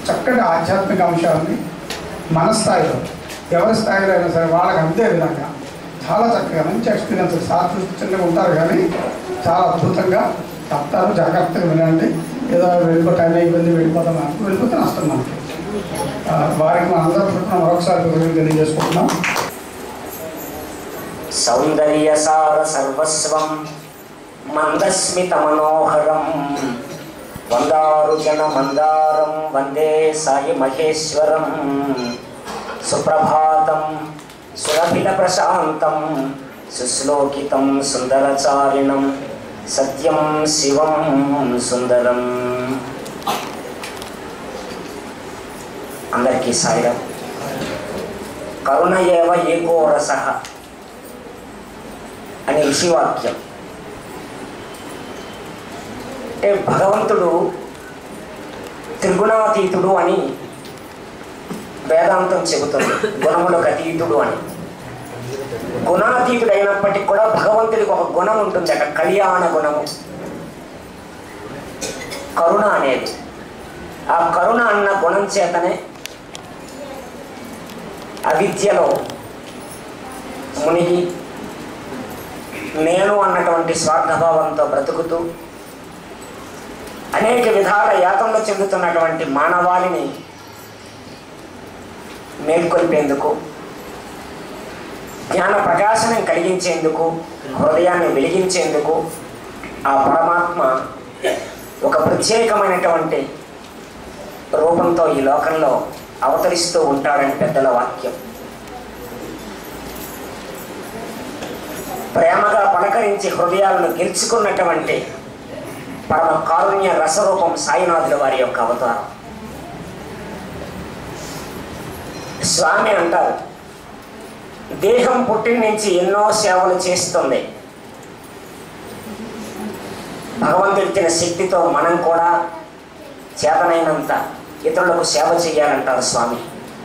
చక్కటి ఆధ్యాత్మిక అంశాలని మన స్థాయిలో ఎవరి స్థాయిలో అయినా సరే వాళ్ళకి అంతే విధంగా చాలా చక్కగా మంచి ఎక్స్పీరియన్స్ సార్ చూసి చిన్నగా ఉంటారు కానీ చాలా అద్భుతంగా చెప్తారు జాగ్రత్తగా వినండి ఏదో వెళ్ళిపో టైం అయిపోయింది వెళ్ళిపోతాం అనుకో వెళ్ళిపోతే నష్టం మనకి ఆ, వారికి మన అందరూ తరఫున మరొకసారి కృతజ్ఞతలు తెలియజేసుకుంటున్నాం సౌందర్యసార సర్వస్వం మందస్మిత మనోహరం వందారు జన మందారం వందే సాయి మహేశ్వరం సుప్రభాతం సురభిల ప్రశాంతం సుశ్లోకితం సుందరచారిణం సత్యం శివం సుందరం అందరికీ సాయిరం కరుణ ఏవ ఏకో రసః అనే ఋషివాక్యం అంటే భగవంతుడు త్రిగుణాతీతుడు అని వేదాంతం చెబుతుంది గుణములకు అతీతుడు అని గుణాతీతుడు అయినప్పటికీ కూడా భగవంతుడికి ఒక గుణం ఉంటుంది అక్కడ కళ్యాణ గుణము కరుణ అనేది ఆ కరుణ అన్న గుణం చేతనే అవిద్యలో మునిగి నేను అన్నటువంటి స్వార్థభావంతో బ్రతుకుతూ అనేక విధాల యాతంలో చెందుతున్నటువంటి మానవాళిని మేల్కొల్పేందుకు జ్ఞాన ప్రకాశనం కలిగించేందుకు హృదయాన్ని వెలిగించేందుకు ఆ పరమాత్మ ఒక ప్రత్యేకమైనటువంటి రూపంతో ఈ లోకంలో అవతరిస్తూ ఉంటాడని పెద్దల వాక్యం ప్రేమగా పలకరించి హృదయాలను గెలుచుకున్నటువంటి పరమ కారుణ్య రసరూపం సాయినాథుల వారి యొక్క అవతారం స్వామి అంటారు దేహం పుట్టిన నుంచి ఎన్నో సేవలు చేస్తుంది భగవంతుడిచ్చిన శక్తితో మనం కూడా చేతనైనంత ఇతరులకు సేవ చేయాలంటారు స్వామి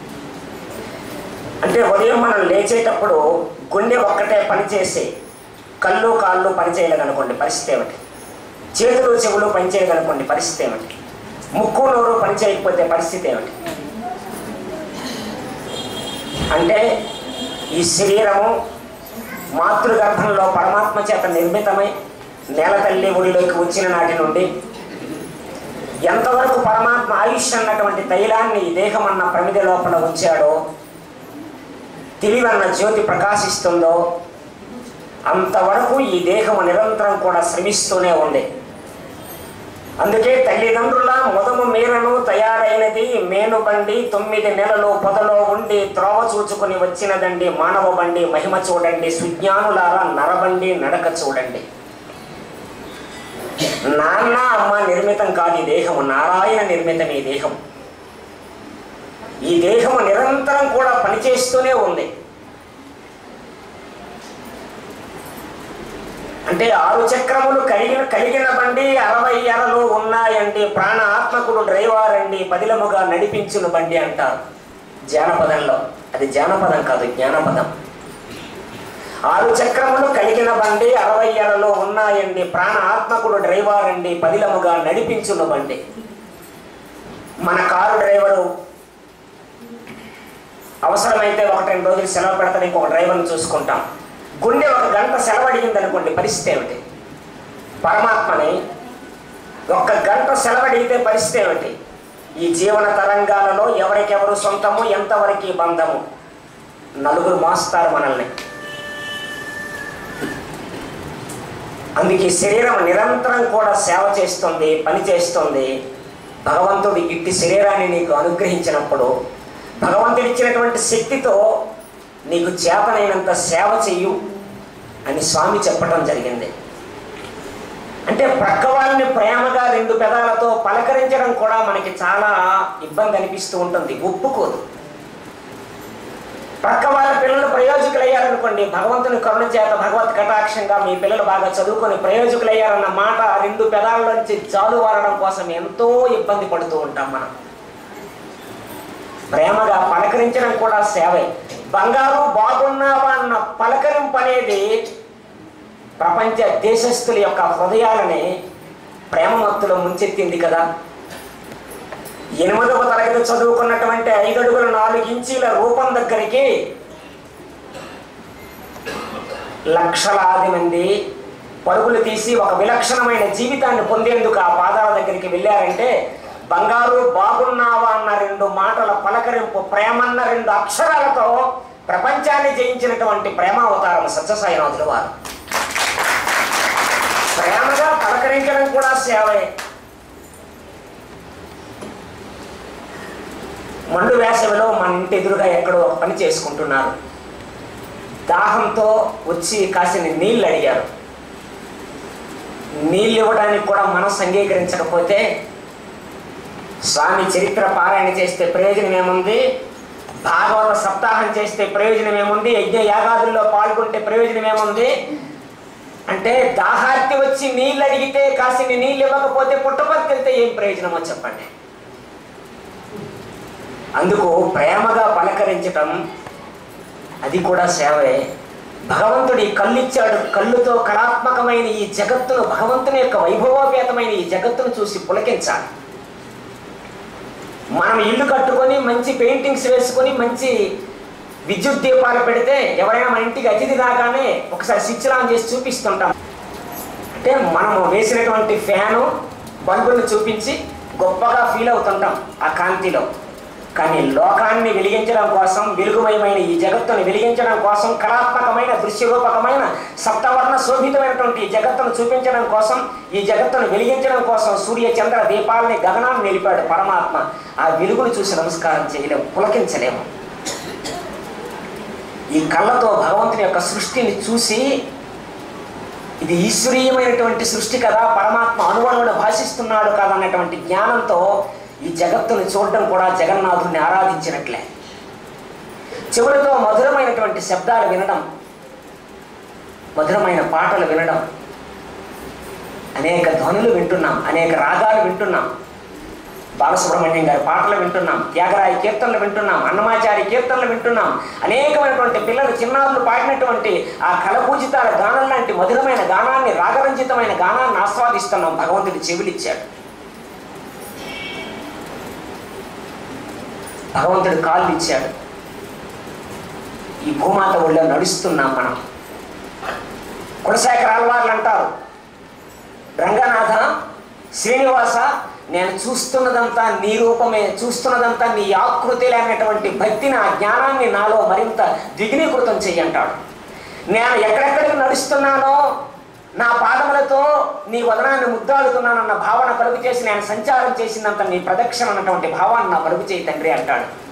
అంటే ఉదయం మనం లేచేటప్పుడు గుండె ఒక్కటే పనిచేసి కళ్ళు కాళ్ళు పనిచేయలేదనుకోండి పరిస్థితి ఏమిటి చేతులు చెవులు పనిచేయగనుకోండి పరిస్థితి ఏమిటి ముక్కు నోరు పనిచేయకపోతే పరిస్థితి ఏమిటి అంటే ఈ శరీరము మాతృగర్భంలో పరమాత్మ చేత నిర్మితమై నేల తల్లి ఒడిలోకి వచ్చిన నాటి నుండి ఎంతవరకు పరమాత్మ ఆయుష్ అన్నటువంటి తైలాన్ని ఈ దేహం అన్న ప్రమిద లోపల ఉంచాడో తెలివన్న జ్యోతి ప్రకాశిస్తుందో అంతవరకు ఈ దేహము నిరంతరం కూడా శ్రమిస్తూనే ఉంది అందుకే తల్లిదండ్రుల మొదము మీరను తయారైనది మేను బండి తొమ్మిది నెలలు పొదలో ఉండి త్రోవ చూచుకుని వచ్చినదండి మానవ బండి మహిమ చూడండి సుజ్ఞానులారా నరబండి నడక చూడండి నాన్న అమ్మ నిర్మితం కాదు ఈ దేహము నారాయణ నిర్మితం ఈ దేహం ఈ దేహము నిరంతరం కూడా పనిచేస్తూనే ఉంది అంటే ఆరు చక్రములు కలిగిన కలిగిన బండి అరవై అరలు ఉన్నాయండి ప్రాణ ఆత్మకుడు డ్రైవర్ అండి పదిలముగా నడిపించును బండి అంటారు జానపదంలో అది జానపదం కాదు జ్ఞానపదం ఆరు చక్రములు కలిగిన బండి అరవై అరలో ఉన్నాయండి ప్రాణ ఆత్మకుడు డ్రైవర్ అండి పదిలముగా నడిపించును బండి మన కారు డ్రైవరు అవసరమైతే ఒకటి రెండు రోజులు సెలవు పెడతాను ఇంకొక డ్రైవర్ని చూసుకుంటాం గుండె ఒక గంట సెలవు అడిగింది అనుకోండి పరిస్థితి ఏమిటి పరమాత్మని ఒక్క గంట సెలవు అడిగితే పరిస్థితి ఏమిటి ఈ జీవన తరంగాలలో ఎవరికెవరు సొంతము ఎంతవరకు బంధము నలుగురు మోస్తారు మనల్ని అందుకే శరీరం నిరంతరం కూడా సేవ చేస్తుంది పని చేస్తుంది భగవంతుడు ఇట్టి శరీరాన్ని నీకు అనుగ్రహించినప్పుడు భగవంతుడు ఇచ్చినటువంటి శక్తితో నీకు చేతనైనంత సేవ చెయ్యు అని స్వామి చెప్పడం జరిగింది అంటే ప్రక్క వాళ్ళని ప్రేమగా రెండు పెదాలతో పలకరించడం కూడా మనకి చాలా ఇబ్బంది అనిపిస్తూ ఉంటుంది ఒప్పుకోదు ప్రక్క వాళ్ళ పిల్లలు ప్రయోజకులయ్యారనుకోండి భగవంతుని కరుణ చేత భగవత్ కటాక్షంగా మీ పిల్లలు బాగా చదువుకొని ప్రయోజకులయ్యారన్న మాట రెండు పెదాల నుంచి జాలువారడం కోసం ఎంతో ఇబ్బంది పడుతూ ఉంటాం మనం ప్రేమగా పలకరించడం కూడా సేవే బంగారు బాగున్నావా అన్న పలకరింపు అనేది ప్రపంచ దేశస్థుల యొక్క హృదయాలని ప్రేమమత్తులో ముంచెత్తింది కదా ఎనిమిదవ తరగతి చదువుకున్నటువంటి ఐదు అడుగుల నాలుగు ఇంచీల రూపం దగ్గరికి లక్షలాది మంది పరుగులు తీసి ఒక విలక్షణమైన జీవితాన్ని పొందేందుకు ఆ పాదాల దగ్గరికి వెళ్ళారంటే బంగారు బాగున్నావా అన్న రెండు మాటల పలకరింపు ప్రేమన్న రెండు అక్షరాలతో ప్రపంచాన్ని జయించినటువంటి ప్రేమావతారం సత్యసాయినాథుల వారు ప్రేమగా పలకరించడం కూడా సేవే మండు వేసవిలో మన ఇంటి ఎదురుగా ఎక్కడో ఒక పని చేసుకుంటున్నారు దాహంతో వచ్చి కాసిన నీళ్ళు అడిగారు నీళ్ళు ఇవ్వడానికి కూడా మనసు అంగీకరించకపోతే స్వామి చరిత్ర పారాయణ చేస్తే ప్రయోజనం ఏముంది భాగవత సప్తాహం చేస్తే ప్రయోజనం ఏముంది యజ్ఞ యాగాదుల్లో పాల్గొంటే ప్రయోజనం ఏముంది అంటే దాహార్తి వచ్చి నీళ్ళు అడిగితే కాసిన నీళ్ళు ఇవ్వకపోతే పుట్టపర్తి వెళ్తే ఏం ప్రయోజనమో చెప్పండి అందుకు ప్రేమగా పలకరించటం అది కూడా సేవే భగవంతుడు ఈ కళ్ళు ఇచ్చాడు కళ్ళుతో కళాత్మకమైన ఈ జగత్తును భగవంతుని యొక్క వైభవోపేతమైన ఈ జగత్తును చూసి పులకించాలి మనం ఇల్లు కట్టుకొని మంచి పెయింటింగ్స్ వేసుకొని మంచి విద్యుత్ దీపాలు పెడితే ఎవరైనా మన ఇంటికి అతిథి రాగానే ఒకసారి స్విచ్ ఆన్ చేసి చూపిస్తుంటాం అంటే మనము వేసినటువంటి ఫ్యాను బల్బులను చూపించి గొప్పగా ఫీల్ అవుతుంటాం ఆ కాంతిలో కానీ లోకాన్ని వెలిగించడం కోసం వెలుగుమయమైన ఈ జగత్తును వెలిగించడం కోసం కళాత్మకమైన దృశ్యరూపకమైన సప్తవర్ణ శోభితమైనటువంటి ఈ జగత్తును చూపించడం కోసం ఈ జగత్తును వెలిగించడం కోసం సూర్య చంద్ర దీపాలని గగనాన్ని నిలిపాడు పరమాత్మ ఆ వెలుగును చూసి నమస్కారం చేయలేము పులకించలేము ఈ కళ్ళతో భగవంతుని యొక్క సృష్టిని చూసి ఇది ఈశ్వరీయమైనటువంటి సృష్టి కదా పరమాత్మ అనువణువును భాషిస్తున్నాడు కదా అన్నటువంటి జ్ఞానంతో ఈ జగత్తును చూడడం కూడా జగన్నాథుడిని ఆరాధించినట్లే చెవులతో మధురమైనటువంటి శబ్దాలు వినడం మధురమైన పాటలు వినడం అనేక ధ్వనులు వింటున్నాం అనేక రాగాలు వింటున్నాం బాలసుబ్రహ్మణ్యం గారి పాటలు వింటున్నాం త్యాగరాయ కీర్తనలు వింటున్నాం అన్నమాచారి కీర్తనలు వింటున్నాం అనేకమైనటువంటి పిల్లలు చిన్నారులు పాడినటువంటి ఆ కలపూజితాల గానం లాంటి మధురమైన గానాన్ని రాగరంజితమైన గానాన్ని ఆస్వాదిస్తున్నాం భగవంతుడి చెవిలిచ్చాడు భగవంతుడు కాళ్ళు ఇచ్చాడు ఈ భూమాత ఒళ్ళో నడుస్తున్నాం మనం కులశేఖర ఆళ్వార్లు అంటారు రంగనాథ శ్రీనివాస నేను చూస్తున్నదంతా నీ రూపమే చూస్తున్నదంతా నీ ఆకృతిలే అనేటువంటి భక్తిని ఆ జ్ఞానాన్ని నాలో మరింత ద్విగుణీకృతం చెయ్యంటాడు నేను ఎక్కడెక్కడికి నడుస్తున్నానో నా పాదములతో నీ వదనాన్ని ముద్దాడుతున్నానన్న భావన కలుగు చేసి నేను సంచారం చేసినంత నీ ప్రదక్షిణ అన్నటువంటి భావాన్ని నా కలుగు చేయి తండ్రి అంటాడు